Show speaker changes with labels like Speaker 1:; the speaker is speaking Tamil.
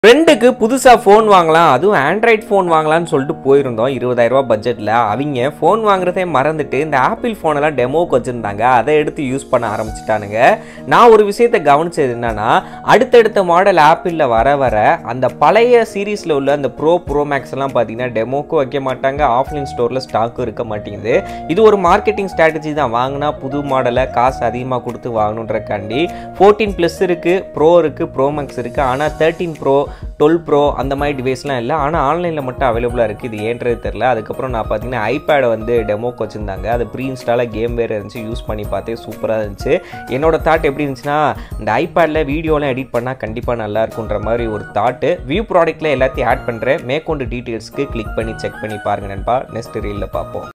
Speaker 1: ஃப்ரெண்டுக்கு புதுசாக ஃபோன் வாங்கலாம் அதுவும் ஆண்ட்ராய்ட் ஃபோன் வாங்கலாம்னு சொல்லிட்டு போயிருந்தோம் இருபதாயிரம் ரூபாய் பட்ஜெட்டில் அவங்க ஃபோன் வாங்குறதே மறந்துட்டு இந்த ஆப்பிள் ஃபோனெல்லாம் டெமோக்கு வச்சுருந்தாங்க அதை எடுத்து யூஸ் பண்ண ஆரம்பிச்சிட்டானுங்க நான் ஒரு விஷயத்தை கவனிச்சது என்னன்னா அடுத்தடுத்த மாடல் ஆப்பிளில் வர வர அந்த பழைய சீரீஸில் உள்ள அந்த ப்ரோ ப்ரோ மேக்ஸ் எல்லாம் பார்த்தீங்கன்னா டெமோக்கும் வைக்க மாட்டாங்க ஆஃப்லைன் ஸ்டோரில் ஸ்டாக்கும் இருக்க மாட்டேங்குது இது ஒரு மார்க்கெட்டிங் ஸ்ட்ராட்டஜி தான் வாங்கினா புது மாடலை காசு அதிகமாக கொடுத்து வாங்கணுன்றக்காண்டி ஃபோர்டீன் ப்ளஸ் இருக்குது ப்ரோ இருக்குது ப்ரோ மேக்ஸ் இருக்குது ஆனால் தேர்ட்டீன் ப்ரோ டுவெல் ப்ரோ அந்த மாதிரி டிவைஸ்லாம் இல்லை ஆனால் ஆன்லைனில் மட்டும் அவைலபிளாக இருக்குது இது ஏன்றது தெரில அதுக்கப்புறம் நான் பார்த்தீங்கன்னா ஐபேடை வந்து டெமோக்கு வச்சுருந்தாங்க அது ப்ரீ இன்ஸ்டாலாக கேம் வேறு இருந்துச்சு யூஸ் பண்ணி பார்த்தே சூப்பராக இருந்துச்சு என்னோட தாட் எப்படி இருந்துச்சுன்னா இந்த ஐபேடில் வீடியோலாம் எடிட் பண்ணால் கண்டிப்பாக நல்லா இருக்குன்ற மாதிரி ஒரு தாட்டு வியூ ப்ராடக்ட்டில் எல்லாத்தையும் ஆட் பண்ணுறேன் மேற்கொண்டு டீட்டெயில்ஸ்க்கு கிளிக் பண்ணி செக் பண்ணி பாருங்க நண்பா நெக்ஸ்ட் ரீலில் பார்ப்போம்